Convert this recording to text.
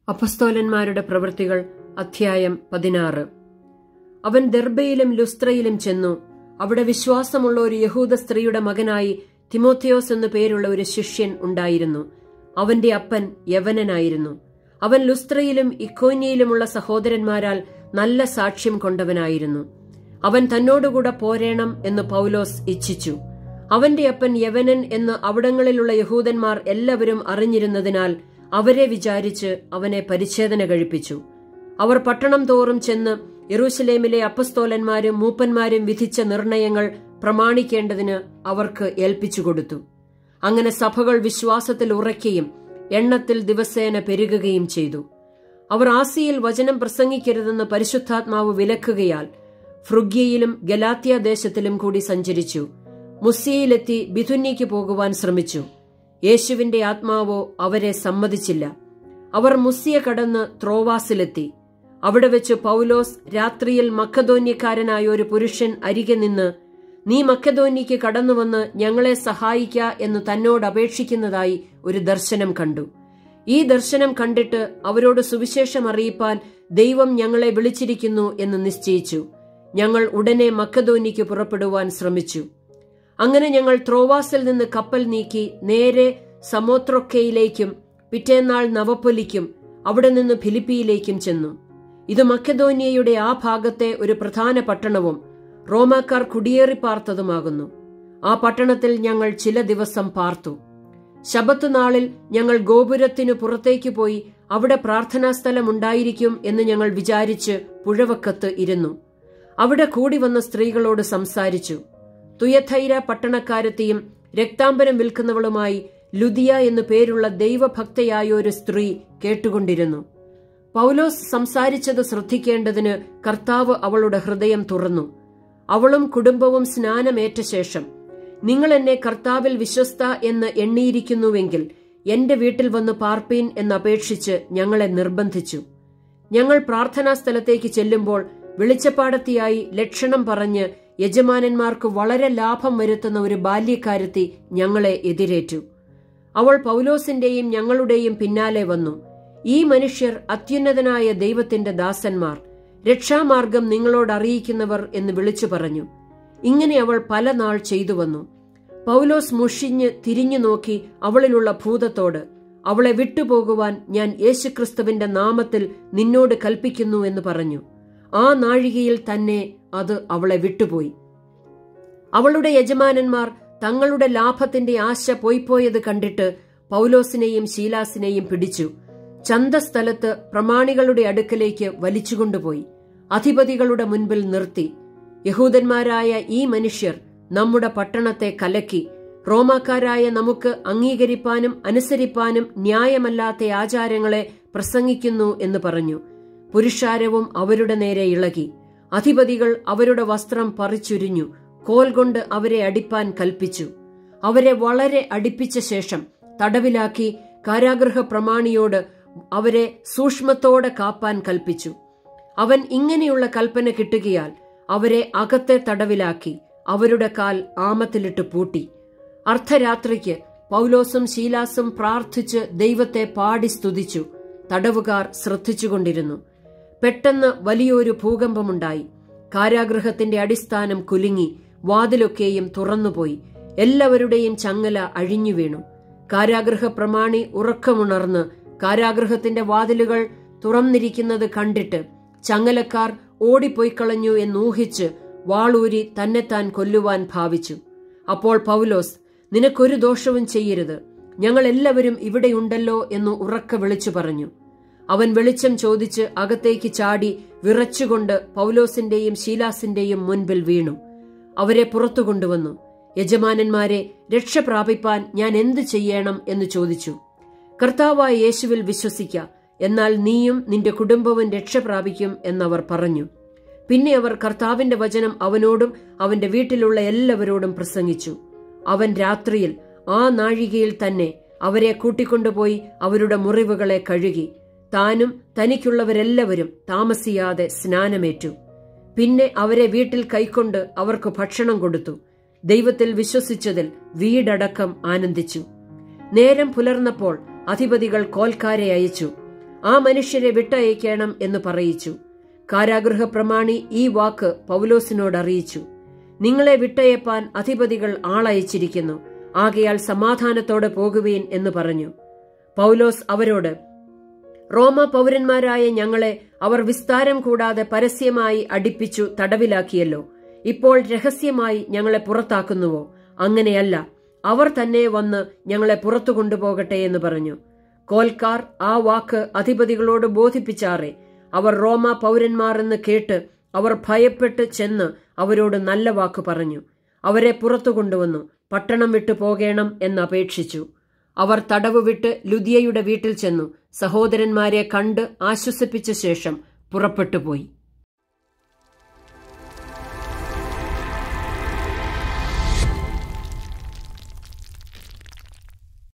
അപ്പസ്തോലന്മാരുടെ പ്രവൃത്തികൾ അധ്യായം പതിനാറ് അവൻ ദർബയിലും ലുസ്ത്രയിലും ചെന്നു അവിടെ വിശ്വാസമുള്ള ഒരു യഹൂദ സ്ത്രീയുടെ മകനായി തിമോത്തിയോസ് എന്നു പേരുള്ള ഒരു ശിഷ്യൻ ഉണ്ടായിരുന്നു അവന്റെ അപ്പൻ യവനനായിരുന്നു അവൻ ലുസ്ത്രയിലും ഇക്കോന്യയിലുമുള്ള സഹോദരന്മാരാൽ നല്ല സാക്ഷ്യം കൊണ്ടവനായിരുന്നു അവൻ തന്നോടുകൂടെ പോരേണം എന്ന് പൗലോസ് ഇച്ഛിച്ചു അവന്റെ അപ്പൻ യവനൻ എന്ന് അവിടങ്ങളിലുള്ള യഹൂദന്മാർ എല്ലാവരും അറിഞ്ഞിരുന്നതിനാൽ അവരെ വിചാരിച്ച് അവനെ പരിച്ഛേദന കഴിപ്പിച്ചു അവർ പട്ടണം തോറും ചെന്ന് യെറൂശലേമിലെ അപ്പസ്തോലന്മാരും മൂപ്പന്മാരും വിധിച്ച നിർണയങ്ങൾ പ്രമാണിക്കേണ്ടതിന് അവർക്ക് ഏൽപ്പിച്ചു കൊടുത്തു അങ്ങനെ സഭകൾ വിശ്വാസത്തിൽ ഉറയ്ക്കുകയും എണ്ണത്തിൽ ദിവസേന പെരുകുകയും ചെയ്തു അവർ ആസിയിൽ വചനം പ്രസംഗിക്കരുതെന്ന് പരിശുദ്ധാത്മാവ് വിലക്കുകയാൽ ഫ്രുഗ്യയിലും ഗലാത്യ ദേശത്തിലും കൂടി സഞ്ചരിച്ചു മുസ്സിയയിലെത്തി ബിഥുന്യയ്ക്ക് പോകുവാൻ ശ്രമിച്ചു യേശുവിന്റെ ആത്മാവോ അവരെ സമ്മതിച്ചില്ല അവർ മുസ്സിയ കടന്ന് ത്രോവാസിലെത്തി അവിടെ വെച്ച് പൗലോസ് രാത്രിയിൽ മക്കധോന്യക്കാരനായ ഒരു പുരുഷൻ അരികെ നിന്ന് നീ മക്കധോന്യയ്ക്ക് കടന്നുവന്ന് ഞങ്ങളെ സഹായിക്ക എന്ന് തന്നോട് അപേക്ഷിക്കുന്നതായി ഒരു ദർശനം കണ്ടു ഈ ദർശനം കണ്ടിട്ട് അവരോട് സുവിശേഷം അറിയിപ്പാൻ ദൈവം ഞങ്ങളെ വിളിച്ചിരിക്കുന്നു എന്ന് നിശ്ചയിച്ചു ഞങ്ങൾ ഉടനെ മക്കധോന്യയ്ക്ക് പുറപ്പെടുവാൻ ശ്രമിച്ചു അങ്ങനെ ഞങ്ങൾ ത്രോവാസിൽ നിന്ന് കപ്പൽ നീക്കി നേരെ സമോത്രൊക്കയിലേക്കും പിറ്റേന്നാൾ നവപ്പൊലിക്കും അവിടെ നിന്ന് ഫിലിപ്പിയിലേക്കും ചെന്നു ഇത് മക്കധോന്യയുടെ ആ ഭാഗത്തെ ഒരു പ്രധാന പട്ടണവും റോമാക്കാർ കുടിയേറി പാർത്തതുമാകുന്നു ആ പട്ടണത്തിൽ ഞങ്ങൾ ചില ദിവസം പാർത്തു ശബത്ത് നാളിൽ ഞങ്ങൾ ഗോപുരത്തിനു പുറത്തേക്ക് പോയി അവിടെ പ്രാർത്ഥനാ സ്ഥലം ഉണ്ടായിരിക്കും എന്ന് ഞങ്ങൾ വിചാരിച്ച് പുഴവക്കത്ത് ഇരുന്നു അവിടെ കൂടി വന്ന സ്ത്രീകളോട് സംസാരിച്ചു തുയഥൈര പട്ടണക്കാരത്തെയും രക്താംബരം വിൽക്കുന്നവളുമായി ലുദിയ എന്നു പേരുള്ള ദൈവഭക്തയായ ഒരു സ്ത്രീ കേട്ടുകൊണ്ടിരുന്നു പൗലോസ് സംസാരിച്ചത് ശ്രദ്ധിക്കേണ്ടതിന് കർത്താവ് അവളുടെ ഹൃദയം തുറന്നു അവളും കുടുംബവും സ്നാനമേറ്റ ശേഷം നിങ്ങൾ എന്നെ കർത്താവിൽ വിശ്വസ്ത എന്ന് എണ്ണിയിരിക്കുന്നുവെങ്കിൽ എന്റെ വീട്ടിൽ വന്ന് പാർപ്പീൻ എന്നപേക്ഷിച്ച് ഞങ്ങളെ നിർബന്ധിച്ചു ഞങ്ങൾ പ്രാർത്ഥനാ സ്ഥലത്തേക്ക് ചെല്ലുമ്പോൾ വെളിച്ചപ്പാടത്തിയായി ലക്ഷണം പറഞ്ഞ് യജമാനന്മാർക്ക് വളരെ ലാഭം വരുത്തുന്ന ഒരു ബാല്യക്കാരത്തി ഞങ്ങളെ എതിരേറ്റു അവൾ പൗലോസിന്റെയും ഞങ്ങളുടെയും പിന്നാലെ വന്നു ഈ മനുഷ്യർ അത്യുന്നതനായ ദൈവത്തിന്റെ ദാസന്മാർ രക്ഷാമാർഗം നിങ്ങളോട് അറിയിക്കുന്നവർ എന്ന് വിളിച്ചു പറഞ്ഞു ഇങ്ങനെ അവൾ പല നാൾ ചെയ്തു വന്നു പൗലോസ് മുഷിഞ്ഞ് തിരിഞ്ഞു നോക്കി അവളിലുള്ള ഭൂതത്തോട് അവളെ വിട്ടുപോകുവാൻ ഞാൻ യേശുക്രിസ്തുവിന്റെ നാമത്തിൽ നിന്നോട് കൽപ്പിക്കുന്നു എന്ന് പറഞ്ഞു ആ നാഴികയിൽ തന്നെ അത് അവളെ വിട്ടുപോയി അവളുടെ യജമാനന്മാർ തങ്ങളുടെ ലാഭത്തിന്റെ ആശ പോയിപ്പോയത് കണ്ടിട്ട് പൗലോസിനെയും ശീലാസിനെയും പിടിച്ചു ചന്തസ്ഥലത്ത് പ്രമാണികളുടെ അടുക്കലേക്ക് വലിച്ചുകൊണ്ടുപോയി അധിപതികളുടെ മുൻപിൽ നിർത്തി യഹൂദന്മാരായ ഈ മനുഷ്യർ നമ്മുടെ പട്ടണത്തെ കലക്കി റോമാക്കാരായ നമുക്ക് അംഗീകരിപ്പാനും അനുസരിപ്പാനും ന്യായമല്ലാത്ത ആചാരങ്ങളെ പ്രസംഗിക്കുന്നു എന്ന് പറഞ്ഞു പുരുഷാരവും അവരുടെ നേരെ ഇളകി അധിപതികൾ അവരുടെ വസ്ത്രം പറിച്ചുരിഞ്ഞു കോൽ കൊണ്ട് അവരെ അടിപ്പാൻ കൽപ്പിച്ചു അവരെ വളരെ അടിപ്പിച്ച ശേഷം തടവിലാക്കി കാരാഗൃഹ പ്രമാണിയോട് അവരെ സൂക്ഷ്മത്തോടെ കാപ്പാൻ കൽപ്പിച്ചു അവൻ ഇങ്ങനെയുള്ള കൽപ്പന കിട്ടുകയാൽ അവരെ അകത്തെ തടവിലാക്കി അവരുടെ കാൽ ആമത്തിലിട്ട് പൂട്ടി അർദ്ധരാത്രിക്ക് പൗലോസും ശീലാസും പ്രാർത്ഥിച്ച് ദൈവത്തെ പാടി സ്തുതിച്ചു തടവുകാർ ശ്രദ്ധിച്ചുകൊണ്ടിരുന്നു പെട്ടെന്ന് വലിയൊരു ഭൂകമ്പമുണ്ടായി കാരാഗൃഹത്തിന്റെ അടിസ്ഥാനം കുലുങ്ങി വാതിലൊക്കെയും തുറന്നുപോയി എല്ലാവരുടെയും ചങ്ങല അഴിഞ്ഞു വീണു കാരാഗൃഹ പ്രമാണി ഉറക്കമുണർന്ന് കാരാഗൃഹത്തിന്റെ വാതിലുകൾ തുറന്നിരിക്കുന്നത് കണ്ടിട്ട് ചങ്ങലക്കാർ ഓടിപ്പോയി കളഞ്ഞു എന്നൂഹിച്ച് വാളൂരി തന്നെത്താൻ കൊല്ലുവാൻ ഭാവിച്ചു അപ്പോൾ പൗലോസ് നിനക്കൊരു ദോഷവും ചെയ്യരുത് ഞങ്ങൾ എല്ലാവരും ഇവിടെയുണ്ടല്ലോ എന്ന് ഉറക്ക വിളിച്ചു പറഞ്ഞു അവൻ വെളിച്ചം ചോദിച്ച് അകത്തേക്ക് ചാടി വിറച്ചുകൊണ്ട് പൗലോസിന്റെയും ശീലാസിന്റെയും മുൻപിൽ വീണു അവരെ പുറത്തു കൊണ്ടുവന്നു യജമാനന്മാരെ രക്ഷ പ്രാപിപ്പാൻ ഞാൻ എന്തു ചെയ്യണം എന്ന് ചോദിച്ചു കർത്താവായ യേശുവിൽ വിശ്വസിക്ക എന്നാൽ നീയും നിന്റെ കുടുംബവും രക്ഷ പ്രാപിക്കും എന്നവർ പറഞ്ഞു പിന്നെ അവർ കർത്താവിന്റെ വചനം അവനോടും അവന്റെ വീട്ടിലുള്ള എല്ലാവരോടും പ്രസംഗിച്ചു അവൻ രാത്രിയിൽ ആ നാഴികയിൽ തന്നെ അവരെ കൂട്ടിക്കൊണ്ടുപോയി അവരുടെ മുറിവുകളെ കഴുകി താനും തനിക്കുള്ളവരെല്ലാവരും താമസിയാതെ സ്നാനമേറ്റു പിന്നെ അവരെ വീട്ടിൽ കൈക്കൊണ്ട് അവർക്ക് ഭക്ഷണം കൊടുത്തു ദൈവത്തിൽ വിശ്വസിച്ചതിൽ വീടടക്കം ആനന്ദിച്ചു നേരം പുലർന്നപ്പോൾ അധിപതികൾ കോൽക്കാരെ അയച്ചു ആ മനുഷ്യരെ വിട്ടയക്കണം എന്ന് പറയിച്ചു കാരാഗൃഹ പ്രമാണി ഈ വാക്ക് പൗലോസിനോട് അറിയിച്ചു നിങ്ങളെ വിട്ടയപ്പാൻ അധിപതികൾ ആളയച്ചിരിക്കുന്നു ആകയാൽ സമാധാനത്തോടെ പോകുവീൻ എന്ന് പറഞ്ഞു പൗലോസ് അവരോട് റോമ പൗരന്മാരായ ഞങ്ങളെ അവർ വിസ്താരം കൂടാതെ പരസ്യമായി അടിപ്പിച്ചു തടവിലാക്കിയല്ലോ ഇപ്പോൾ രഹസ്യമായി ഞങ്ങളെ പുറത്താക്കുന്നുവോ അങ്ങനെയല്ല അവർ തന്നെ വന്ന് ഞങ്ങളെ പുറത്തു കൊണ്ടുപോകട്ടെ എന്ന് പറഞ്ഞു കോൽക്കാർ ആ വാക്ക് അധിപതികളോട് ബോധിപ്പിച്ചാറേ അവർ റോമ പൗരന്മാർ എന്ന് കേട്ട് അവർ ഭയപ്പെട്ട് ചെന്ന് അവരോട് നല്ല വാക്ക് പറഞ്ഞു അവരെ പുറത്തു കൊണ്ടുവന്നു പട്ടണം വിട്ടു പോകേണം എന്നപേക്ഷിച്ചു അവർ തടവ് വിട്ട് ലുദിയയുടെ വീട്ടിൽ ചെന്നു സഹോദരന്മാരെ കണ്ട് ആശ്വസിപ്പിച്ച ശേഷം പുറപ്പെട്ടുപോയി